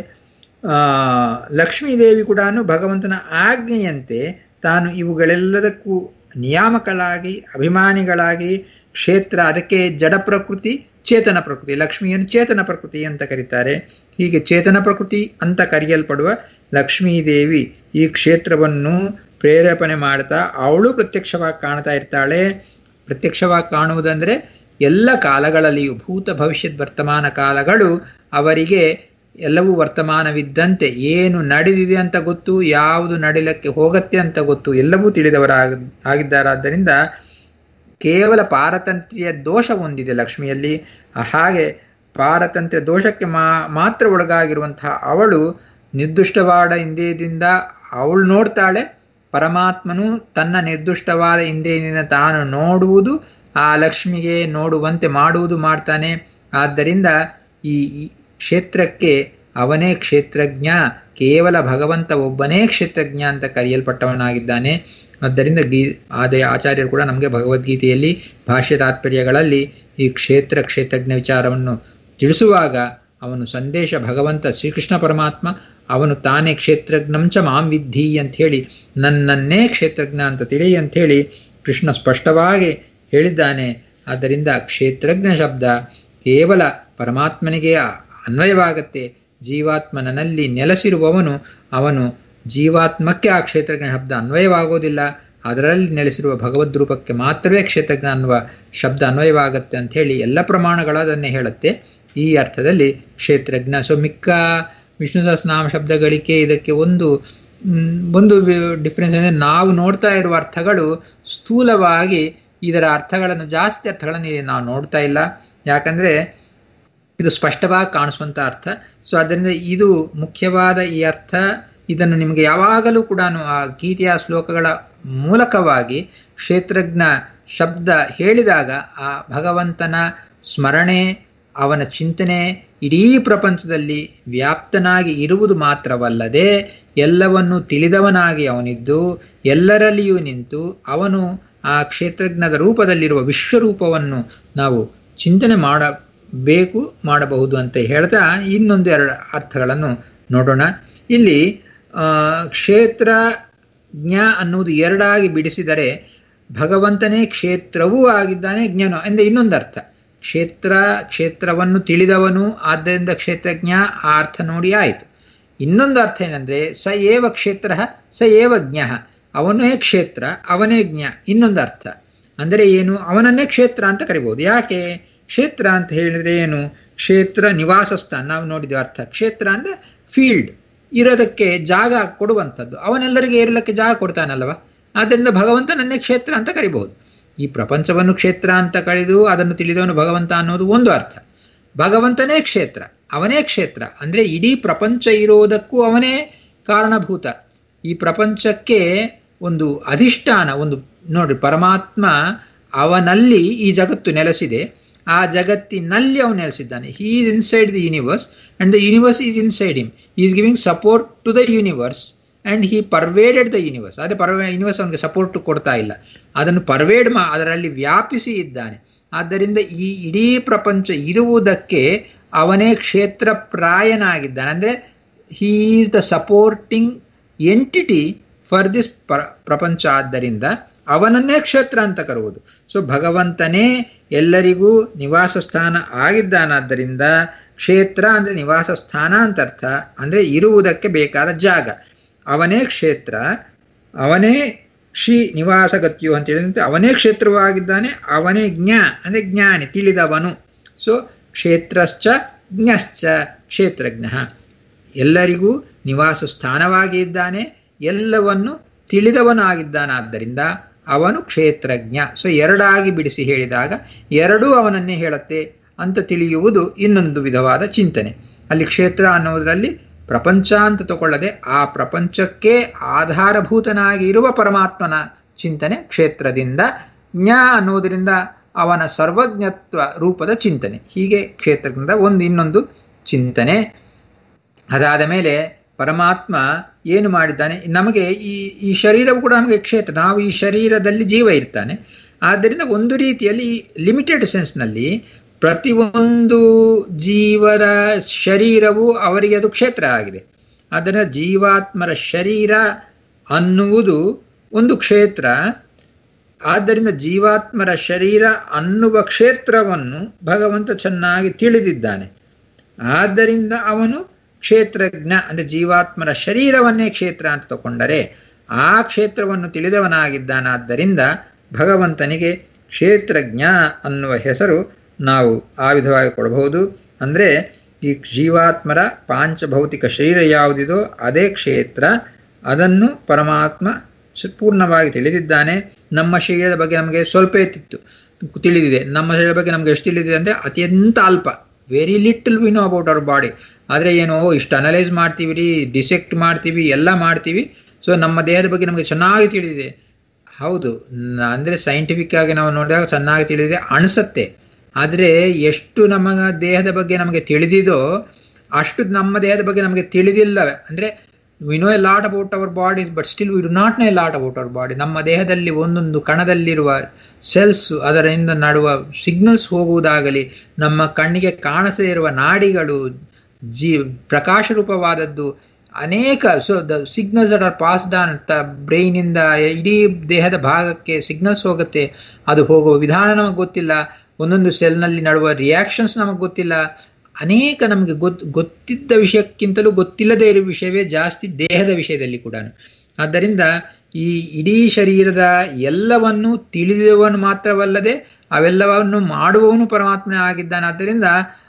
ಲಕ್ಷ್ಮೀದೇವಿ ಕೂಡ ಭಗವಂತನ ಆಜ್ಞೆಯಂತೆ ತಾನು ಇವುಗಳೆಲ್ಲದಕ್ಕೂ ನಿಯಾಮಕಳಾಗಿ ಅಭಿಮಾನಿಗಳಾಗಿ ಕ್ಷೇತ್ರ ಅದಕ್ಕೆ ಜಡ ಪ್ರಕೃತಿ ಚೇತನ ಪ್ರಕೃತಿ ಲಕ್ಷ್ಮಿಯನ್ನು ಚೇತನ ಪ್ರಕೃತಿ ಅಂತ ಕರೀತಾರೆ ಹೀಗೆ ಚೇತನ ಪ್ರಕೃತಿ ಅಂತ ಕರೆಯಲ್ಪಡುವ ಲಕ್ಷ್ಮೀದೇವಿ ಈ ಕ್ಷೇತ್ರವನ್ನು ಪ್ರೇರೇಪಣೆ ಮಾಡ್ತಾ ಅವಳು ಪ್ರತ್ಯಕ್ಷವಾಗಿ ಕಾಣ್ತಾ ಇರ್ತಾಳೆ ಪ್ರತ್ಯಕ್ಷವಾಗಿ ಕಾಣುವುದಂದ್ರೆ ಎಲ್ಲ ಕಾಲಗಳಲ್ಲಿಯೂ ಭೂತ ಭವಿಷ್ಯದ ವರ್ತಮಾನ ಕಾಲಗಳು ಅವರಿಗೆ ಎಲ್ಲವೂ ವರ್ತಮಾನವಿದ್ದಂತೆ ಏನು ನಡೆದಿದೆ ಅಂತ ಗೊತ್ತು ಯಾವುದು ನಡಿಲಕ್ಕೆ ಹೋಗತ್ತೆ ಅಂತ ಗೊತ್ತು ಎಲ್ಲವೂ ತಿಳಿದವರಾಗ ಆಗಿದ್ದಾರಾದ್ದರಿಂದ ಕೇವಲ ಪಾರತಂತ್ರ್ಯ ದೋಷ ಹೊಂದಿದೆ ಲಕ್ಷ್ಮಿಯಲ್ಲಿ ಹಾಗೆ ಪಾರತಂತ್ರ್ಯ ದೋಷಕ್ಕೆ ಮಾ ಮಾತ್ರ ಒಳಗಾಗಿರುವಂತಹ ಅವಳು ನಿರ್ದುಷ್ಟವಾದ ಇಂದ್ರಿಯದಿಂದ ಅವಳು ನೋಡ್ತಾಳೆ ಪರಮಾತ್ಮನು ತನ್ನ ನಿರ್ದುಷ್ಟವಾದ ಇಂದ್ರಿಯದಿಂದ ತಾನು ನೋಡುವುದು ಆ ಲಕ್ಷ್ಮಿಗೆ ನೋಡುವಂತೆ ಮಾಡುವುದು ಮಾಡ್ತಾನೆ ಆದ್ದರಿಂದ ಈ ಕ್ಷೇತ್ರಕ್ಕೆ ಅವನೇ ಕ್ಷೇತ್ರಜ್ಞ ಕೇವಲ ಭಗವಂತ ಒಬ್ಬನೇ ಕ್ಷೇತ್ರಜ್ಞ ಅಂತ ಕರೆಯಲ್ಪಟ್ಟವನಾಗಿದ್ದಾನೆ ಆದ್ದರಿಂದ ಗೀ ಆದ ಆಚಾರ್ಯರು ಕೂಡ ನಮಗೆ ಭಗವದ್ಗೀತೆಯಲ್ಲಿ ಭಾಷ್ಯ ತಾತ್ಪರ್ಯಗಳಲ್ಲಿ ಈ ಕ್ಷೇತ್ರ ಕ್ಷೇತ್ರಜ್ಞ ವಿಚಾರವನ್ನು ತಿಳಿಸುವಾಗ ಅವನು ಸಂದೇಶ ಭಗವಂತ ಶ್ರೀಕೃಷ್ಣ ಪರಮಾತ್ಮ ಅವನು ತಾನೇ ಕ್ಷೇತ್ರಜ್ಞಂಚ ಮಾಂ ವಿದ್ಧಿ ಅಂತ ಹೇಳಿ ನನ್ನನ್ನೇ ಕ್ಷೇತ್ರಜ್ಞ ಅಂತ ತಿಳಿ ಅಂಥೇಳಿ ಕೃಷ್ಣ ಸ್ಪಷ್ಟವಾಗಿ ಹೇಳಿದ್ದಾನೆ ಆದ್ದರಿಂದ ಕ್ಷೇತ್ರಜ್ಞ ಶಬ್ದ ಕೇವಲ ಪರಮಾತ್ಮನಿಗೆ ಅನ್ವಯವಾಗತ್ತೆ ಜೀವಾತ್ಮನಲ್ಲಿ ನೆಲೆಸಿರುವವನು ಅವನು ಜೀವಾತ್ಮಕ್ಕೆ ಆ ಕ್ಷೇತ್ರಜ್ಞ ಶಬ್ದ ಅನ್ವಯವಾಗೋದಿಲ್ಲ ಅದರಲ್ಲಿ ನೆಲೆಸಿರುವ ಭಗವದ್ ರೂಪಕ್ಕೆ ಮಾತ್ರವೇ ಕ್ಷೇತ್ರಜ್ಞ ಅನ್ನುವ ಶಬ್ದ ಅನ್ವಯವಾಗತ್ತೆ ಅಂತ ಹೇಳಿ ಎಲ್ಲ ಪ್ರಮಾಣಗಳು ಅದನ್ನೇ ಹೇಳುತ್ತೆ ಈ ಅರ್ಥದಲ್ಲಿ ಕ್ಷೇತ್ರಜ್ಞ ಸೊ ಮಿಕ್ಕ ವಿಷ್ಣು ಸಹಸ್ರನಾಮ ಶಬ್ದಗಳಿಗೆ ಇದಕ್ಕೆ ಒಂದು ಒಂದು ಡಿಫ್ರೆನ್ಸ್ ಅಂದರೆ ನಾವು ನೋಡ್ತಾ ಇರುವ ಅರ್ಥಗಳು ಸ್ಥೂಲವಾಗಿ ಇದರ ಅರ್ಥಗಳನ್ನು ಜಾಸ್ತಿ ಅರ್ಥಗಳನ್ನು ನಾವು ನೋಡ್ತಾ ಇಲ್ಲ ಯಾಕಂದರೆ ಇದು ಸ್ಪಷ್ಟವಾಗಿ ಕಾಣಿಸುವಂಥ ಅರ್ಥ ಸೊ ಅದರಿಂದ ಇದು ಮುಖ್ಯವಾದ ಈ ಅರ್ಥ ಇದನ್ನು ನಿಮಗೆ ಯಾವಾಗಲೂ ಕೂಡ ಆ ಗೀತೆಯ ಶ್ಲೋಕಗಳ ಮೂಲಕವಾಗಿ ಕ್ಷೇತ್ರಜ್ಞ ಶಬ್ದ ಹೇಳಿದಾಗ ಆ ಭಗವಂತನ ಸ್ಮರಣೆ ಅವನ ಚಿಂತನೆ ಇಡೀ ಪ್ರಪಂಚದಲ್ಲಿ ವ್ಯಾಪ್ತನಾಗಿ ಇರುವುದು ಮಾತ್ರವಲ್ಲದೆ ಎಲ್ಲವನ್ನು ತಿಳಿದವನಾಗಿ ಅವನಿದ್ದು ಎಲ್ಲರಲ್ಲಿಯೂ ನಿಂತು ಅವನು ಆ ಕ್ಷೇತ್ರಜ್ಞದ ರೂಪದಲ್ಲಿರುವ ವಿಶ್ವರೂಪವನ್ನು ನಾವು ಚಿಂತನೆ ಮಾಡಬೇಕು ಮಾಡಬಹುದು ಅಂತ ಹೇಳ್ತಾ ಇನ್ನೊಂದು ಎರಡು ಅರ್ಥಗಳನ್ನು ನೋಡೋಣ ಇಲ್ಲಿ ಕ್ಷೇತ್ರ ಜ್ಞ ಅನ್ನುವುದು ಎರಡಾಗಿ ಬಿಡಿಸಿದರೆ ಭಗವಂತನೇ ಕ್ಷೇತ್ರವೂ ಆಗಿದ್ದಾನೆ ಜ್ಞಾನ ಅಂದರೆ ಇನ್ನೊಂದು ಅರ್ಥ ಕ್ಷೇತ್ರ ಕ್ಷೇತ್ರವನ್ನು ತಿಳಿದವನು ಆದ್ದರಿಂದ ಕ್ಷೇತ್ರಜ್ಞ ಆ ಅರ್ಥ ನೋಡಿ ಆಯಿತು ಇನ್ನೊಂದು ಅರ್ಥ ಏನಂದ್ರೆ ಸ ಏವ ಕ್ಷೇತ್ರ ಸ ಏವ ಜ್ಞ ಅವನೇ ಕ್ಷೇತ್ರ ಅವನೇ ಜ್ಞ ಇನ್ನೊಂದು ಅರ್ಥ ಅಂದರೆ ಏನು ಅವನನ್ನೇ ಕ್ಷೇತ್ರ ಅಂತ ಕರಿಬಹುದು ಯಾಕೆ ಕ್ಷೇತ್ರ ಅಂತ ಹೇಳಿದ್ರೆ ಏನು ಕ್ಷೇತ್ರ ನಿವಾಸ ಸ್ಥಾನ ನಾವು ನೋಡಿದ ಅರ್ಥ ಕ್ಷೇತ್ರ ಅಂದ್ರೆ ಫೀಲ್ಡ್ ಇರೋದಕ್ಕೆ ಜಾಗ ಕೊಡುವಂಥದ್ದು ಅವನೆಲ್ಲರಿಗೆ ಇರಲಿಕ್ಕೆ ಜಾಗ ಕೊಡ್ತಾನಲ್ವ ಆದ್ದರಿಂದ ಭಗವಂತನನ್ನೇ ಕ್ಷೇತ್ರ ಅಂತ ಕರಿಬಹುದು ಈ ಪ್ರಪಂಚವನ್ನು ಕ್ಷೇತ್ರ ಅಂತ ಕಳೆದು ಅದನ್ನು ತಿಳಿದವನು ಭಗವಂತ ಅನ್ನೋದು ಒಂದು ಅರ್ಥ ಭಗವಂತನೇ ಕ್ಷೇತ್ರ ಅವನೇ ಕ್ಷೇತ್ರ ಅಂದ್ರೆ ಇಡೀ ಪ್ರಪಂಚ ಇರೋದಕ್ಕೂ ಅವನೇ ಕಾರಣಭೂತ ಈ ಪ್ರಪಂಚಕ್ಕೆ ಒಂದು ಅಧಿಷ್ಠಾನ ಒಂದು ನೋಡ್ರಿ ಪರಮಾತ್ಮ ಅವನಲ್ಲಿ ಈ ಜಗತ್ತು ನೆಲೆಸಿದೆ ಆ ಜಗತ್ತಿನಲ್ಲಿ ಅವನು ನೆಲೆಸಿದ್ದಾನೆ he is inside the universe and the universe is inside him is giving support to the universe and he pervaded the universe ಅದೇ ಪರ್ವೇ ಯೂನಿವರ್ಸ್ ಅವನಿಗೆ ಸಪೋರ್ಟ್ ಕೊಡ್ತಾ ಇಲ್ಲ ಅದನ್ನು ಪರ್ವೇಡ್ ಮಾ ಅದರಲ್ಲಿ ವ್ಯಾಪಿಸಿ ಇದ್ದಾನೆ ಆದ್ದರಿಂದ ಈ ಇಡೀ ಪ್ರಪಂಚ ಇರುವುದಕ್ಕೆ ಅವನೇ ಕ್ಷೇತ್ರ ಪ್ರಾಯನಾಗಿದ್ದಾನೆ ಅಂದರೆ he is the supporting entity for this ಪ್ರಪಂಚ ಆದ್ದರಿಂದ ಅವನನ್ನೇ ಕ್ಷೇತ್ರ ಅಂತ ಕರುವುದು ಸೊ ಭಗವಂತನೇ ಎಲ್ಲರಿಗೂ ನಿವಾಸ ಸ್ಥಾನ ಆಗಿದ್ದಾನಾದ್ದರಿಂದ ಕ್ಷೇತ್ರ ಅಂದರೆ ನಿವಾಸ ಸ್ಥಾನ ಅಂತ ಅರ್ಥ ಅಂದರೆ ಇರುವುದಕ್ಕೆ ಬೇಕಾದ ಜಾಗ ಅವನೇ ಕ್ಷೇತ್ರ ಅವನೇ ಶ್ರೀ ನಿವಾಸಗತ್ಯು ಅಂತ ಹೇಳಿದಂತೆ ಅವನೇ ಕ್ಷೇತ್ರವಾಗಿದ್ದಾನೆ ಅವನೇ ಜ್ಞಾ ಅಂದರೆ ಜ್ಞಾನಿ ತಿಳಿದವನು ಸೊ ಕ್ಷೇತ್ರಶ್ಚ ಜ್ಞಶ್ಚ ಕ್ಷೇತ್ರಜ್ಞ ಎಲ್ಲರಿಗೂ ನಿವಾಸ ಸ್ಥಾನವಾಗಿ ಇದ್ದಾನೆ ಎಲ್ಲವನ್ನು ತಿಳಿದವನಾಗಿದ್ದಾನಾದ್ದರಿಂದ ಅವನು ಕ್ಷೇತ್ರಜ್ಞ ಸೊ ಎರಡಾಗಿ ಬಿಡಿಸಿ ಹೇಳಿದಾಗ ಎರಡೂ ಅವನನ್ನೇ ಹೇಳುತ್ತೆ ಅಂತ ತಿಳಿಯುವುದು ಇನ್ನೊಂದು ವಿಧವಾದ ಚಿಂತನೆ ಅಲ್ಲಿ ಕ್ಷೇತ್ರ ಅನ್ನೋದರಲ್ಲಿ ಪ್ರಪಂಚ ಅಂತ ತಗೊಳ್ಳದೆ ಆ ಪ್ರಪಂಚಕ್ಕೆ ಆಧಾರಭೂತನಾಗಿ ಇರುವ ಪರಮಾತ್ಮನ ಚಿಂತನೆ ಕ್ಷೇತ್ರದಿಂದ ಜ್ಞ ಅನ್ನೋದರಿಂದ ಅವನ ಸರ್ವಜ್ಞತ್ವ ರೂಪದ ಚಿಂತನೆ ಹೀಗೆ ಕ್ಷೇತ್ರದಿಂದ ಒಂದು ಇನ್ನೊಂದು ಚಿಂತನೆ ಅದಾದ ಮೇಲೆ ಪರಮಾತ್ಮ ಏನು ಮಾಡಿದ್ದಾನೆ ನಮಗೆ ಈ ಈ ಶರೀರವು ಕೂಡ ನಮಗೆ ಕ್ಷೇತ್ರ ನಾವು ಈ ಶರೀರದಲ್ಲಿ ಜೀವ ಇರ್ತಾನೆ ಆದ್ದರಿಂದ ಒಂದು ರೀತಿಯಲ್ಲಿ ಲಿಮಿಟೆಡ್ ಸೆನ್ಸ್ನಲ್ಲಿ ಪ್ರತಿಯೊಂದು ಜೀವರ ಶರೀರವು ಅವರಿಗೆ ಅದು ಕ್ಷೇತ್ರ ಆಗಿದೆ ಆದ್ದರಿಂದ ಜೀವಾತ್ಮರ ಶರೀರ ಅನ್ನುವುದು ಒಂದು ಕ್ಷೇತ್ರ ಆದ್ದರಿಂದ ಜೀವಾತ್ಮರ ಶರೀರ ಅನ್ನುವ ಕ್ಷೇತ್ರವನ್ನು ಭಗವಂತ ಚೆನ್ನಾಗಿ ತಿಳಿದಿದ್ದಾನೆ ಆದ್ದರಿಂದ ಅವನು ಕ್ಷೇತ್ರಜ್ಞ ಅಂದರೆ ಜೀವಾತ್ಮರ ಶರೀರವನ್ನೇ ಕ್ಷೇತ್ರ ಅಂತ ತಗೊಂಡರೆ ಆ ಕ್ಷೇತ್ರವನ್ನು ತಿಳಿದವನಾಗಿದ್ದಾನಾದ್ದರಿಂದ ಭಗವಂತನಿಗೆ ಕ್ಷೇತ್ರಜ್ಞ ಅನ್ನುವ ಹೆಸರು ನಾವು ಆ ವಿಧವಾಗಿ ಕೊಡಬಹುದು ಅಂದರೆ ಈ ಜೀವಾತ್ಮರ ಪಾಂಚಭೌತಿಕ ಶರೀರ ಯಾವುದಿದೋ ಅದೇ ಕ್ಷೇತ್ರ ಅದನ್ನು ಪರಮಾತ್ಮ ಪೂರ್ಣವಾಗಿ ತಿಳಿದಿದ್ದಾನೆ ನಮ್ಮ ಶರೀರದ ಬಗ್ಗೆ ನಮಗೆ ಸ್ವಲ್ಪ ಎತ್ತಿತ್ತು ತಿಳಿದಿದೆ ನಮ್ಮ ಶರೀರದ ಬಗ್ಗೆ ನಮಗೆ ಎಷ್ಟು ತಿಳಿದಿದೆ ಅಂದರೆ ಅತ್ಯಂತ ಅಲ್ಪ very little we know about our body ಆದರೆ ಏನು ಇಷ್ಟು ಅನಲೈಸ್ ಮಾಡ್ತೀವಿ ರೀ ಡಿಸೆಕ್ಟ್ ಮಾಡ್ತೀವಿ ಎಲ್ಲ ಮಾಡ್ತೀವಿ ಸೊ ನಮ್ಮ ದೇಹದ ಬಗ್ಗೆ ನಮಗೆ ಚೆನ್ನಾಗಿ ತಿಳಿದಿದೆ ಹೌದು ಅಂದರೆ ಸೈಂಟಿಫಿಕ್ ಆಗಿ ನಾವು ನೋಡಿದಾಗ ಚೆನ್ನಾಗಿ ತಿಳಿದಿದೆ ಅನಿಸುತ್ತೆ ಆದರೆ ಎಷ್ಟು ನಮ್ಮ ದೇಹದ ಬಗ್ಗೆ ನಮಗೆ ತಿಳಿದಿದೋ ಅಷ್ಟು ನಮ್ಮ ದೇಹದ ಬಗ್ಗೆ ನಮಗೆ ತಿಳಿದಿಲ್ಲವೇ ಅಂದರೆ we know a lot about our body but still we do not know a lot about our body ನಮ್ಮ ದೇಹದಲ್ಲಿ ಒಂದೊಂದು ಕಣದಲ್ಲಿರುವ ಸೆಲ್ಸ್ ಅದರಿಂದ ನಡುವ ಸಿಗ್ನಲ್ಸ್ ಹೋಗುವುದಾಗಲಿ ನಮ್ಮ ಕಣ್ಣಿಗೆ ಕಾಣಿಸದೇ ಇರುವ ನಾಡಿಗಳು ಜೀ ಪ್ರಕಾಶ ರೂಪವಾದದ್ದು ಅನೇಕ so the signals that are passed on the ಬ್ರೈನಿಂದ ಇಡೀ ದೇಹದ ಭಾಗಕ್ಕೆ ಸಿಗ್ನಲ್ಸ್ ಹೋಗುತ್ತೆ ಅದು ಹೋಗುವ ವಿಧಾನ ನಮಗೆ ಗೊತ್ತಿಲ್ಲ ಒಂದೊಂದು ಸೆಲ್ನಲ್ಲಿ ನಡುವ ರಿಯಾಕ್ಷನ್ಸ್ ನಮಗೆ ಗೊತ್ತಿಲ್ಲ ಅನೇಕ ನಮಗೆ ಗೊತ್ ಗೊತ್ತಿದ್ದ ವಿಷಯಕ್ಕಿಂತಲೂ ಗೊತ್ತಿಲ್ಲದೇ ಇರುವ ವಿಷಯವೇ ಜಾಸ್ತಿ ದೇಹದ ವಿಷಯದಲ್ಲಿ ಕೂಡ ಆದ್ದರಿಂದ ಈ ಇಡೀ ಶರೀರದ ಎಲ್ಲವನ್ನು ತಿಳಿದವನು ಮಾತ್ರವಲ್ಲದೆ ಅವೆಲ್ಲವನ್ನು ಮಾಡುವವನು ಪರಮಾತ್ಮನೇ ಆಗಿದ್ದಾನೆ ಆದ್ದರಿಂದ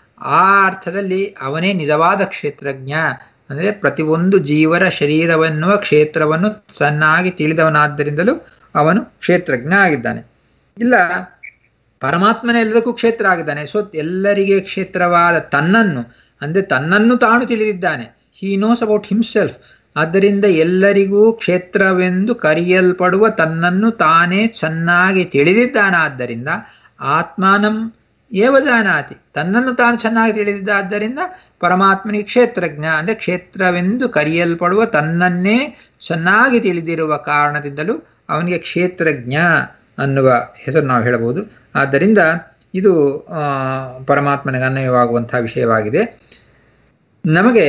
ಆ ಅರ್ಥದಲ್ಲಿ ಅವನೇ ನಿಜವಾದ ಕ್ಷೇತ್ರಜ್ಞ ಅಂದರೆ ಪ್ರತಿಯೊಂದು ಜೀವರ ಶರೀರವೆನ್ನುವ ಕ್ಷೇತ್ರವನ್ನು ಚೆನ್ನಾಗಿ ತಿಳಿದವನಾದ್ದರಿಂದಲೂ ಅವನು ಕ್ಷೇತ್ರಜ್ಞ ಆಗಿದ್ದಾನೆ ಇಲ್ಲ ಪರಮಾತ್ಮನ ಎಲ್ಲದಕ್ಕೂ ಕ್ಷೇತ್ರ ಆಗಿದ್ದಾನೆ ಸೊ ಎಲ್ಲರಿಗೆ ಕ್ಷೇತ್ರವಾದ ತನ್ನನ್ನು ಅಂದರೆ ತನ್ನನ್ನು ತಾನು ತಿಳಿದಿದ್ದಾನೆ ಹಿ ನೋಸ್ ಅಬೌಟ್ ಹಿಮ್ಸೆಲ್ಫ್ ಆದ್ದರಿಂದ ಎಲ್ಲರಿಗೂ ಕ್ಷೇತ್ರವೆಂದು ಕರೆಯಲ್ಪಡುವ ತನ್ನನ್ನು ತಾನೇ ಚೆನ್ನಾಗಿ ತಿಳಿದಿದ್ದಾನಾದ್ದರಿಂದ ಆತ್ಮಾನಂ ಏವಜಾನಾತಿ ತನ್ನನ್ನು ತಾನು ಚೆನ್ನಾಗಿ ತಿಳಿದಿದ್ದಾದ್ದರಿಂದ ಪರಮಾತ್ಮನಿಗೆ ಕ್ಷೇತ್ರಜ್ಞ ಅಂದರೆ ಕ್ಷೇತ್ರವೆಂದು ಕರೆಯಲ್ಪಡುವ ತನ್ನನ್ನೇ ಚೆನ್ನಾಗಿ ತಿಳಿದಿರುವ ಕಾರಣದಿಂದಲೂ ಅವನಿಗೆ ಕ್ಷೇತ್ರಜ್ಞ ಅನ್ನುವ ಹೆಸರು ನಾವು ಹೇಳಬಹುದು ಆದ್ದರಿಂದ ಇದು ಪರಮಾತ್ಮನಿಗೆ ಅನ್ವಯವಾಗುವಂತಹ ವಿಷಯವಾಗಿದೆ ನಮಗೆ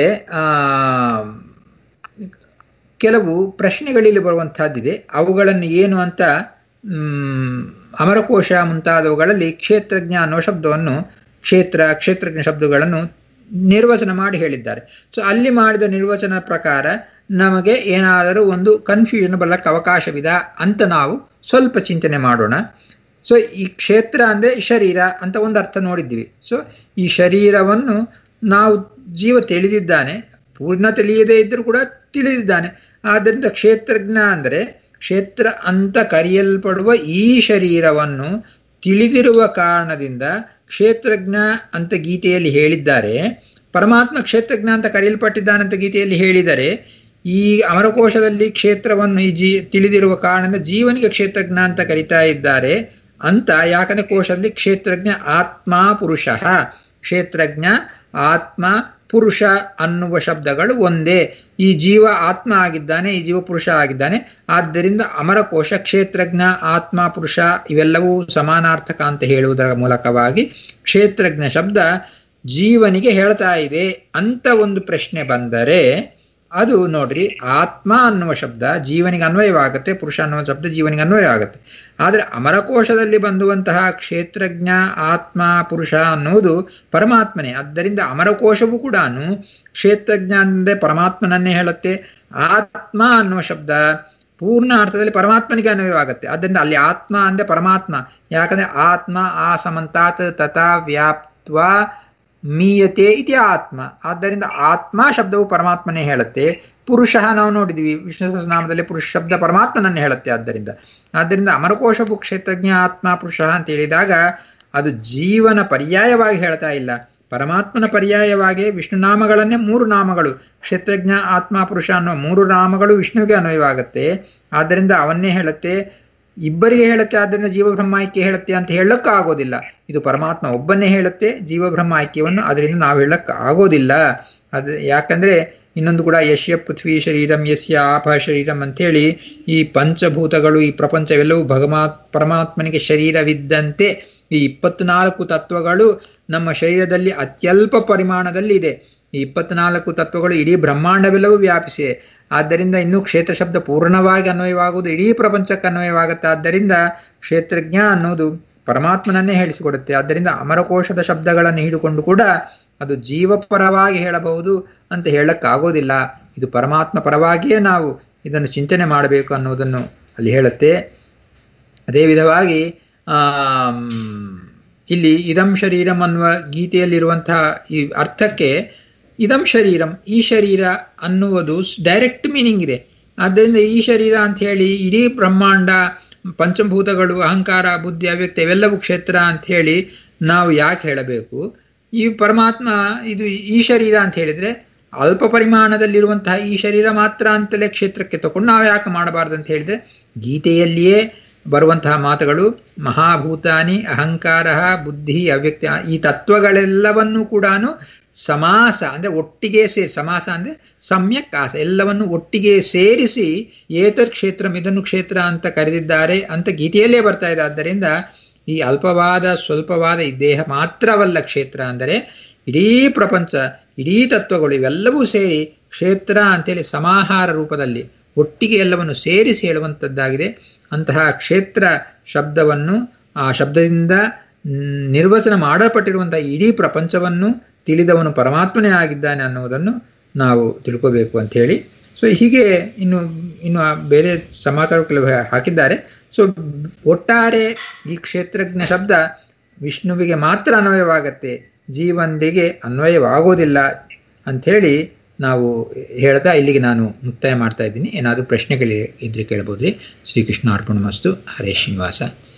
ಕೆಲವು ಪ್ರಶ್ನೆಗಳಲ್ಲಿ ಬರುವಂತಹದ್ದಿದೆ ಅವುಗಳನ್ನು ಏನು ಅಂತ ಅಮರಕೋಶ ಮುಂತಾದವುಗಳಲ್ಲಿ ಕ್ಷೇತ್ರಜ್ಞ ಅನ್ನುವ ಶಬ್ದವನ್ನು ಕ್ಷೇತ್ರ ಕ್ಷೇತ್ರಜ್ಞ ಶಬ್ದಗಳನ್ನು ನಿರ್ವಚನ ಮಾಡಿ ಹೇಳಿದ್ದಾರೆ ಸೊ ಅಲ್ಲಿ ಮಾಡಿದ ನಿರ್ವಚನ ಪ್ರಕಾರ ನಮಗೆ ಏನಾದರೂ ಒಂದು ಕನ್ಫ್ಯೂಷನ್ ಬರಲಿಕ್ಕೆ ಅವಕಾಶವಿದೆ ಅಂತ ನಾವು ಸ್ವಲ್ಪ ಚಿಂತನೆ ಮಾಡೋಣ ಸೊ ಈ ಕ್ಷೇತ್ರ ಅಂದರೆ ಶರೀರ ಅಂತ ಒಂದು ಅರ್ಥ ನೋಡಿದ್ದೀವಿ ಸೊ ಈ ಶರೀರವನ್ನು ನಾವು ಜೀವ ತಿಳಿದಿದ್ದಾನೆ ಪೂರ್ಣ ತಿಳಿಯದೇ ಇದ್ದರೂ ಕೂಡ ತಿಳಿದಿದ್ದಾನೆ ಆದ್ದರಿಂದ ಕ್ಷೇತ್ರಜ್ಞ ಅಂದರೆ ಕ್ಷೇತ್ರ ಅಂತ ಕರೆಯಲ್ಪಡುವ ಈ ಶರೀರವನ್ನು ತಿಳಿದಿರುವ ಕಾರಣದಿಂದ ಕ್ಷೇತ್ರಜ್ಞ ಅಂತ ಗೀತೆಯಲ್ಲಿ ಹೇಳಿದ್ದಾರೆ ಪರಮಾತ್ಮ ಕ್ಷೇತ್ರಜ್ಞ ಅಂತ ಕರೆಯಲ್ಪಟ್ಟಿದ್ದಾನಂತ ಗೀತೆಯಲ್ಲಿ ಹೇಳಿದರೆ ಈ ಅಮರಕೋಶದಲ್ಲಿ ಕ್ಷೇತ್ರವನ್ನು ಈ ಜೀ ತಿಳಿದಿರುವ ಕಾರಣದಿಂದ ಜೀವನಿಗೆ ಕ್ಷೇತ್ರಜ್ಞ ಅಂತ ಕರಿತಾ ಇದ್ದಾರೆ ಅಂತ ಯಾಕಂದ್ರೆ ಕೋಶದಲ್ಲಿ ಕ್ಷೇತ್ರಜ್ಞ ಆತ್ಮ ಪುರುಷ ಕ್ಷೇತ್ರಜ್ಞ ಆತ್ಮ ಪುರುಷ ಅನ್ನುವ ಶಬ್ದಗಳು ಒಂದೇ ಈ ಜೀವ ಆತ್ಮ ಆಗಿದ್ದಾನೆ ಈ ಜೀವ ಪುರುಷ ಆಗಿದ್ದಾನೆ ಆದ್ದರಿಂದ ಅಮರಕೋಶ ಕ್ಷೇತ್ರಜ್ಞ ಆತ್ಮ ಪುರುಷ ಇವೆಲ್ಲವೂ ಸಮಾನಾರ್ಥಕ ಅಂತ ಹೇಳುವುದರ ಮೂಲಕವಾಗಿ ಕ್ಷೇತ್ರಜ್ಞ ಶಬ್ದ ಜೀವನಿಗೆ ಹೇಳ್ತಾ ಇದೆ ಅಂತ ಒಂದು ಪ್ರಶ್ನೆ ಬಂದರೆ ಅದು ನೋಡ್ರಿ ಆತ್ಮ ಅನ್ನುವ ಶಬ್ದ ಜೀವನಿಗೆ ಅನ್ವಯವಾಗುತ್ತೆ ಪುರುಷ ಅನ್ನುವ ಶಬ್ದ ಜೀವನಿಗೆ ಅನ್ವಯವಾಗುತ್ತೆ ಆದರೆ ಅಮರಕೋಶದಲ್ಲಿ ಬಂದುವಂತಹ ಕ್ಷೇತ್ರಜ್ಞ ಆತ್ಮ ಪುರುಷ ಅನ್ನುವುದು ಪರಮಾತ್ಮನೇ ಆದ್ದರಿಂದ ಅಮರಕೋಶವು ಕೂಡ ಕ್ಷೇತ್ರಜ್ಞ ಅಂದರೆ ಪರಮಾತ್ಮನನ್ನೇ ಹೇಳುತ್ತೆ ಆತ್ಮ ಅನ್ನುವ ಶಬ್ದ ಪೂರ್ಣ ಅರ್ಥದಲ್ಲಿ ಪರಮಾತ್ಮನಿಗೆ ಅನ್ವಯವಾಗುತ್ತೆ ಆದ್ದರಿಂದ ಅಲ್ಲಿ ಆತ್ಮ ಅಂದರೆ ಪರಮಾತ್ಮ ಯಾಕಂದ್ರೆ ಆತ್ಮ ಆ ಸಮಂತಾತ್ ತಥಾ ವ್ಯಾಪ್ತ್ವ ಮೀಯತೆ ಇತಿ ಆತ್ಮ ಆದ್ದರಿಂದ ಆತ್ಮ ಶಬ್ದವು ಪರಮಾತ್ಮನೇ ಹೇಳುತ್ತೆ ಪುರುಷ ನಾವು ನೋಡಿದ್ವಿ ವಿಷ್ಣು ಸಹಸ್ರನಾಮದಲ್ಲಿ ಪುರುಷ ಶಬ್ದ ಪರಮಾತ್ಮನನ್ನೇ ಹೇಳುತ್ತೆ ಆದ್ದರಿಂದ ಆದ್ದರಿಂದ ಅಮರಕೋಶವು ಕ್ಷೇತ್ರಜ್ಞ ಆತ್ಮ ಪುರುಷ ಅಂತ ಹೇಳಿದಾಗ ಅದು ಜೀವನ ಪರ್ಯಾಯವಾಗಿ ಹೇಳ್ತಾ ಇಲ್ಲ ಪರಮಾತ್ಮನ ಪರ್ಯಾಯವಾಗಿ ವಿಷ್ಣು ನಾಮಗಳನ್ನೇ ಮೂರು ನಾಮಗಳು ಕ್ಷೇತ್ರಜ್ಞ ಆತ್ಮ ಪುರುಷ ಅನ್ನೋ ಮೂರು ನಾಮಗಳು ವಿಷ್ಣುವಿಗೆ ಅನ್ವಯವಾಗುತ್ತೆ ಆದ್ದರಿಂದ ಅವನ್ನೇ ಹೇಳುತ್ತೆ ಇಬ್ಬರಿಗೆ ಹೇಳುತ್ತೆ ಆದ್ದರಿಂದ ಜೀವಬ್ರಹ್ಮ ಐಕ್ಯ ಹೇಳುತ್ತೆ ಅಂತ ಹೇಳಕ್ಕೆ ಆಗೋದಿಲ್ಲ ಇದು ಪರಮಾತ್ಮ ಒಬ್ಬನ್ನೇ ಹೇಳುತ್ತೆ ಜೀವಬ್ರಹ್ಮ ಐಕ್ಯವನ್ನು ಅದರಿಂದ ನಾವು ಹೇಳಕ್ಕೆ ಆಗೋದಿಲ್ಲ ಅದು ಯಾಕಂದ್ರೆ ಇನ್ನೊಂದು ಕೂಡ ಯಶ್ಯ ಪೃಥ್ವಿ ಶರೀರಂ ಯಸ್ಯ ಆಪ ಶರೀರಂ ಅಂಥೇಳಿ ಈ ಪಂಚಭೂತಗಳು ಈ ಪ್ರಪಂಚವೆಲ್ಲವೂ ಭಗಮಾತ್ ಪರಮಾತ್ಮನಿಗೆ ಶರೀರವಿದ್ದಂತೆ ಈ ಇಪ್ಪತ್ನಾಲ್ಕು ತತ್ವಗಳು ನಮ್ಮ ಶರೀರದಲ್ಲಿ ಅತ್ಯಲ್ಪ ಪರಿಮಾಣದಲ್ಲಿ ಇದೆ ಈ ಇಪ್ಪತ್ನಾಲ್ಕು ತತ್ವಗಳು ಇಡೀ ಬ್ರಹ್ಮಾಂಡವೆಲ್ಲವೂ ವ್ಯಾಪಿಸಿದೆ ಆದ್ದರಿಂದ ಇನ್ನೂ ಕ್ಷೇತ್ರ ಶಬ್ದ ಪೂರ್ಣವಾಗಿ ಅನ್ವಯವಾಗುವುದು ಇಡೀ ಪ್ರಪಂಚಕ್ಕೆ ಅನ್ವಯವಾಗುತ್ತೆ ಆದ್ದರಿಂದ ಕ್ಷೇತ್ರಜ್ಞ ಅನ್ನೋದು ಪರಮಾತ್ಮನನ್ನೇ ಹೇಳಿಸಿಕೊಡುತ್ತೆ ಆದ್ದರಿಂದ ಅಮರಕೋಶದ ಶಬ್ದಗಳನ್ನು ಹಿಡಿಕೊಂಡು ಕೂಡ ಅದು ಜೀವಪರವಾಗಿ ಹೇಳಬಹುದು ಅಂತ ಹೇಳಕ್ಕಾಗೋದಿಲ್ಲ ಇದು ಪರಮಾತ್ಮ ಪರವಾಗಿಯೇ ನಾವು ಇದನ್ನು ಚಿಂತನೆ ಮಾಡಬೇಕು ಅನ್ನೋದನ್ನು ಅಲ್ಲಿ ಹೇಳುತ್ತೆ ಅದೇ ವಿಧವಾಗಿ ಇಲ್ಲಿ ಇದಂ ಶರೀರಂ ಅನ್ನುವ ಗೀತೆಯಲ್ಲಿರುವಂತಹ ಈ ಅರ್ಥಕ್ಕೆ ಇದಂ ಶರೀರಂ ಈ ಶರೀರ ಅನ್ನುವುದು ಡೈರೆಕ್ಟ್ ಮೀನಿಂಗ್ ಇದೆ ಆದ್ದರಿಂದ ಈ ಶರೀರ ಅಂತ ಹೇಳಿ ಇಡೀ ಬ್ರಹ್ಮಾಂಡ ಪಂಚಭೂತಗಳು ಅಹಂಕಾರ ಬುದ್ಧಿ ಅವ್ಯಕ್ತ ಇವೆಲ್ಲವೂ ಕ್ಷೇತ್ರ ಅಂತ ಹೇಳಿ ನಾವು ಯಾಕೆ ಹೇಳಬೇಕು ಈ ಪರಮಾತ್ಮ ಇದು ಈ ಶರೀರ ಅಂತ ಹೇಳಿದ್ರೆ ಅಲ್ಪ ಪರಿಮಾಣದಲ್ಲಿರುವಂತಹ ಈ ಶರೀರ ಮಾತ್ರ ಅಂತಲೇ ಕ್ಷೇತ್ರಕ್ಕೆ ತಗೊಂಡು ನಾವು ಯಾಕೆ ಮಾಡಬಾರ್ದು ಅಂತ ಹೇಳಿದ್ರೆ ಗೀತೆಯಲ್ಲಿಯೇ ಬರುವಂತಹ ಮಾತುಗಳು ಮಹಾಭೂತಾನಿ ಅಹಂಕಾರ ಬುದ್ಧಿ ಅವ್ಯಕ್ತ ಈ ತತ್ವಗಳೆಲ್ಲವನ್ನೂ ಕೂಡ ಸಮಾಸ ಅಂದ್ರೆ ಒಟ್ಟಿಗೆ ಸೇರಿ ಸಮಾಸ ಅಂದ್ರೆ ಸಮ್ಯಕ್ ಆಸ ಎಲ್ಲವನ್ನು ಒಟ್ಟಿಗೆ ಸೇರಿಸಿ ಏತರ್ ಕ್ಷೇತ್ರ ಇದನ್ನು ಕ್ಷೇತ್ರ ಅಂತ ಕರೆದಿದ್ದಾರೆ ಅಂತ ಗೀತೆಯಲ್ಲೇ ಬರ್ತಾ ಇದೆ ಆದ್ದರಿಂದ ಈ ಅಲ್ಪವಾದ ಸ್ವಲ್ಪವಾದ ಈ ದೇಹ ಮಾತ್ರವಲ್ಲ ಕ್ಷೇತ್ರ ಅಂದರೆ ಇಡೀ ಪ್ರಪಂಚ ಇಡೀ ತತ್ವಗಳು ಇವೆಲ್ಲವೂ ಸೇರಿ ಕ್ಷೇತ್ರ ಅಂತೇಳಿ ಸಮಾಹಾರ ರೂಪದಲ್ಲಿ ಒಟ್ಟಿಗೆ ಎಲ್ಲವನ್ನು ಸೇರಿಸಿ ಹೇಳುವಂಥದ್ದಾಗಿದೆ ಅಂತಹ ಕ್ಷೇತ್ರ ಶಬ್ದವನ್ನು ಆ ಶಬ್ದದಿಂದ ನಿರ್ವಚನ ಮಾಡಲ್ಪಟ್ಟಿರುವಂತಹ ಇಡೀ ಪ್ರಪಂಚವನ್ನು ತಿಳಿದವನು ಪರಮಾತ್ಮನೇ ಆಗಿದ್ದಾನೆ ಅನ್ನುವುದನ್ನು ನಾವು ತಿಳ್ಕೋಬೇಕು ಅಂತ ಹೇಳಿ ಸೊ ಹೀಗೆ ಇನ್ನು ಇನ್ನು ಬೇರೆ ಸಮಾಚಾರ ಕೆಲವು ಹಾಕಿದ್ದಾರೆ ಸೊ ಒಟ್ಟಾರೆ ಈ ಕ್ಷೇತ್ರಜ್ಞ ಶಬ್ದ ವಿಷ್ಣುವಿಗೆ ಮಾತ್ರ ಅನ್ವಯವಾಗತ್ತೆ ಜೀವಂದಿಗೆ ಅನ್ವಯವಾಗೋದಿಲ್ಲ ಅಂಥೇಳಿ ನಾವು ಹೇಳ್ತಾ ಇಲ್ಲಿಗೆ ನಾನು ಮುಕ್ತಾಯ ಮಾಡ್ತಾ ಇದ್ದೀನಿ ಏನಾದರೂ ಪ್ರಶ್ನೆಗಳು ಇದ್ರೆ ಕೇಳ್ಬೋದ್ರಿ ಶ್ರೀಕೃಷ್ಣ ಅರ್ಪಣ ಮಸ್ತು ಹರೇ ಶ್ರೀನಿವಾಸ